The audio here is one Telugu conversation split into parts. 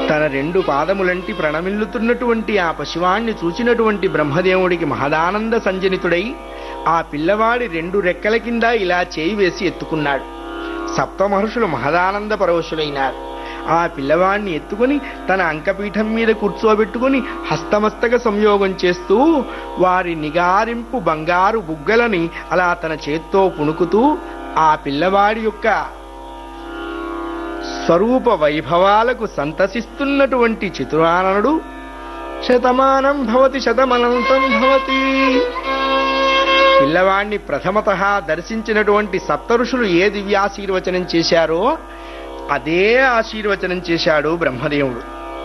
తన రెండు పాదములంటి ప్రణమిల్లుతున్నటువంటి ఆ పశువాణ్ణి చూచినటువంటి బ్రహ్మదేవుడికి మహదానంద సంజనితుడై ఆ పిల్లవాడి రెండు రెక్కల కింద ఇలా చేయి వేసి ఎత్తుకున్నాడు సప్త మహర్షులు మహదానంద పరవశులైనారు ఆ పిల్లవాడిని ఎత్తుకుని తన అంకపీఠం మీద కూర్చోబెట్టుకుని హస్తమస్తక సంయోగం చేస్తూ వారి నిగారింపు బంగారు బుగ్గలని అలా తన చేత్తో పుణుకుతూ ఆ పిల్లవాడి యొక్క స్వరూప వైభవాలకు సంతసిస్తున్నటువంటి చితురాననుడు శతమానం భవతి శతమనంతం భవతి పిల్లవాణ్ణి ప్రథమత దర్శించినటువంటి సప్తఋషులు ఏ దివ్యాశీర్వచనం చేశారో అదే ఆశీర్వచనం చేశాడు బ్రహ్మదేవుడు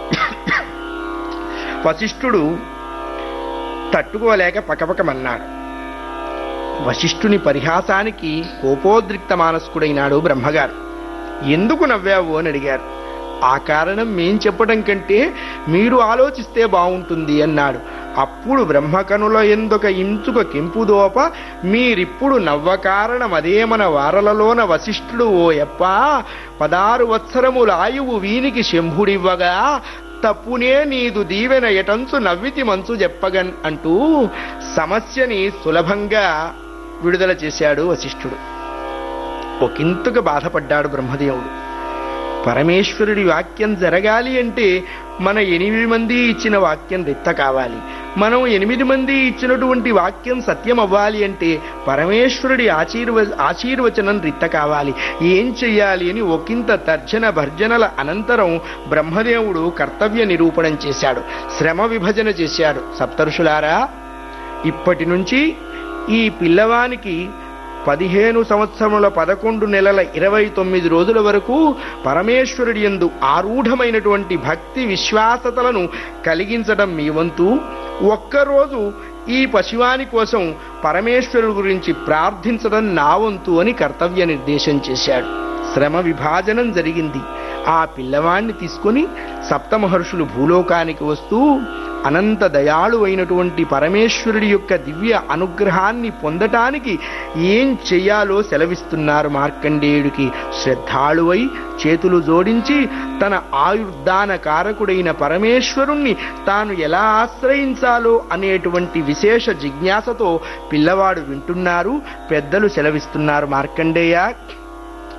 వశిష్ఠుడు తట్టుకోలేక పకపకమన్నాడు వశిష్ఠుని పరిహాసానికి కోపోద్రిక్త మానస్కుడైనాడు బ్రహ్మగారు ఎందుకు నవ్వావు అని అడిగారు ఆ కారణం మేం చెప్పడం కంటే మీరు ఆలోచిస్తే బాగుంటుంది అన్నాడు అప్పుడు బ్రహ్మకనుల ఎందుక ఇంచుక కెంపుదోప మీరిప్పుడు నవ్వ కారణం అదే మన వారలలోన వశిష్ఠుడు ఓ యప్ప పదారు వత్సరముల ఆయువు వీనికి శంభుడివ్వగా తప్పునే నీదు దీవెన ఎటంచు నవ్వితి మంచు చెప్పగన్ అంటూ సమస్యని సులభంగా విడుదల చేశాడు వశిష్ఠుడు ఒకంతగా బాధపడ్డాడు బ్రహ్మదేవుడు పరమేశ్వరుడి వాక్యం జరగాలి అంటే మన ఎనిమిది మంది ఇచ్చిన వాక్యం రిత్త కావాలి మనం ఎనిమిది మంది ఇచ్చినటువంటి వాక్యం సత్యం అవ్వాలి అంటే పరమేశ్వరుడి ఆశీర్వ ఆశీర్వచనం రిత్త కావాలి ఏం చెయ్యాలి అని ఒకంత తర్జన భర్జనల అనంతరం బ్రహ్మదేవుడు కర్తవ్య నిరూపణం చేశాడు శ్రమ విభజన చేశాడు సప్తరుషులారా ఇప్పటి నుంచి ఈ పిల్లవానికి పదిహేను సంవత్సరముల పదకొండు నెలల ఇరవై తొమ్మిది రోజుల వరకు పరమేశ్వరుడి యందు ఆరూఢమైనటువంటి భక్తి విశ్వాసతలను కలిగించడం మీ వంతు ఒక్కరోజు ఈ పశువాని కోసం పరమేశ్వరుడు గురించి ప్రార్థించడం నా వంతు అని కర్తవ్య నిర్దేశం చేశాడు శ్రమ విభాజనం జరిగింది ఆ పిల్లవాణ్ణి తీసుకొని సప్తమహర్షులు భూలోకానికి వస్తూ అనంత దయాళు అయినటువంటి పరమేశ్వరుడి యొక్క దివ్య అనుగ్రహాన్ని పొందటానికి ఏం చెయ్యాలో సెలవిస్తున్నారు మార్కండేయుడికి శ్రద్ధాళువై చేతులు జోడించి తన ఆయుర్దాన కారకుడైన పరమేశ్వరుణ్ణి తాను ఎలా ఆశ్రయించాలో అనేటువంటి విశేష జిజ్ఞాసతో పిల్లవాడు వింటున్నారు పెద్దలు సెలవిస్తున్నారు మార్కండేయ